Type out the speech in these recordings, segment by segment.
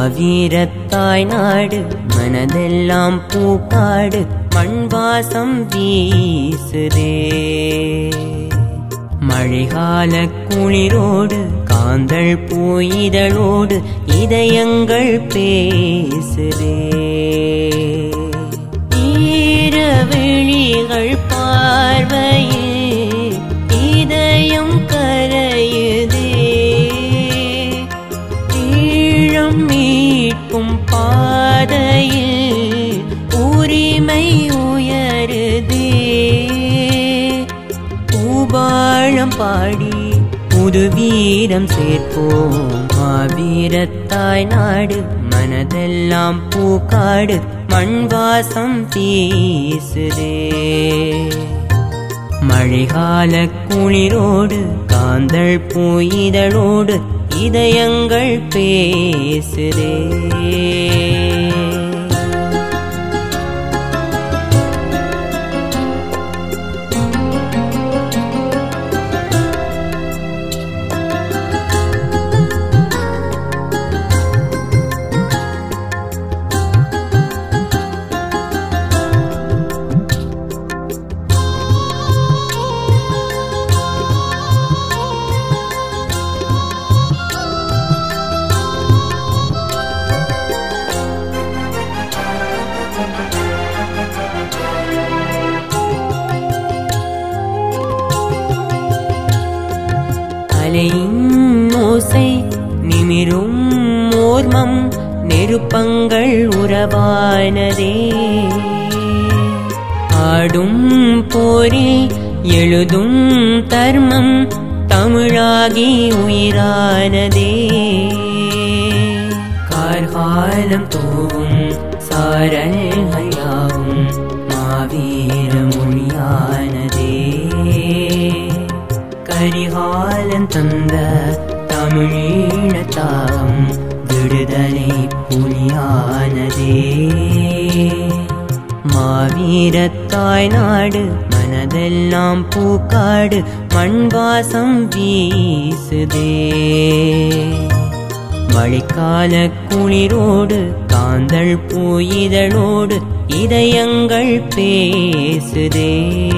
மாவீரத்தாய் நாடு மனதெல்லாம் பூக்காடு மண் வாசம் வீசுதே மழைகால குளிரோடு காந்தள் பூயிதழோடு இதயங்கள் பேசுதே ஈரவிழிகள் பார்வையில் இதயம் கரையுதே ஈழம் மீட்கும் பாதையில் உரிமை உயருதே பூபாழம் பாடி புது வீரம் சேர்ப்போம் மாவீரத்தாய் நாடு மனதெல்லாம் பூக்காடு மண் வாசம் வீசுதே மழைகால குளிரோடு காந்தள் பூயிதழோடு இதயங்கள் பேசுதே அலையின் ஓசை நிமிரும் ஓர்மம் நெருப்பங்கள் உறவானதே ஆடும் போரில் எழுதும் தர்மம் தமிழாகி உயிரானதே கார்காலம் தோவும் சாரல்கள் யாவும் மாவீர மொழியானதே கரிகாலன் தந்த தமிழீழத்தாகம் விடுதலை புலியானதே மாவீரத்தாய் நாடு மனதெல்லாம் பூக்காடு மண் வாசம் வீசுதே மழைக்கால குளிரோடு காந்தள் பூயிதழோடு இதயங்கள் பேசுதே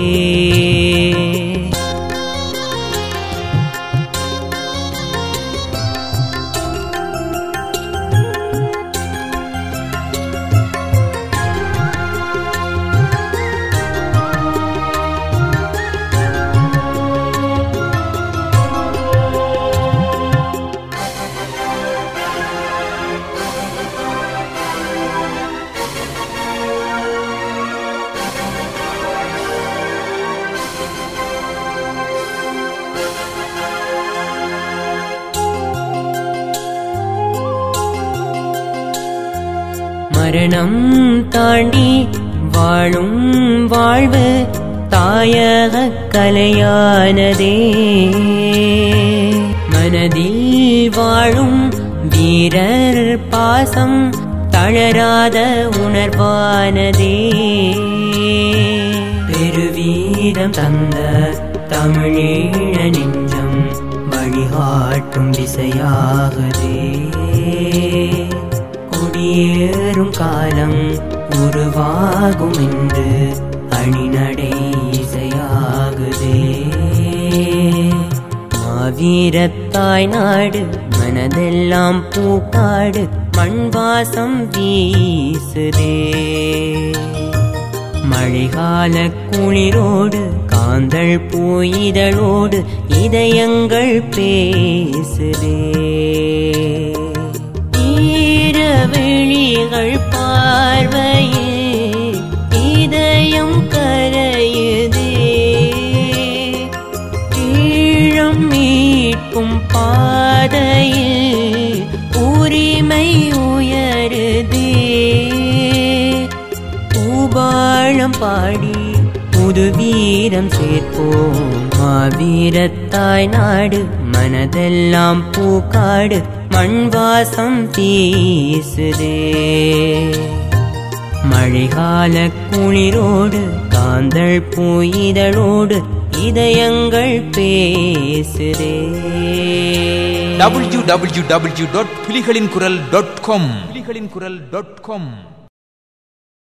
மரணம் தாண்டி வாழும் வாழ்வு தாயக கலையானதே மனதில் வாழும் வீரர் பாசம் தளராத உணர்வானதே பெருவீரம் தந்த தமிழீழ நெஞ்சம் வழிகாட்டும் திசையாகதே குடியேறும் காலம் உருவாகும் என்று அணிநடை இசையாகுதே மாவீரத்தாய் நாடு மனதெல்லாம் பூக்காடு மண் வாசம் வீசுதே மழைகால குளிரோடு காந்தள் பூயிதழோடு இதயங்கள் பேசுதே ஈரவிழிகள் பார்வையில் இதயம் கரையுதே ஈழம் மீட்கும் பாதையில் உரிமை உயருதே பூபாழம் பாடி புது வீரம் சேர்ப்போம் மாவீரத்தாய் நாடு மனதெல்லாம் பூக்காடு மண் வாசம் வீசுதே மழைகால குளிரோடு காந்தள் பூயிதழோடு இதயங்கள் பேசுதே டபிள்யூ டபிள்யூ டபிள்யூ டாட் புலிகளின் குரல் டாட் காம் புலிகளின் குரல் டாட் காம்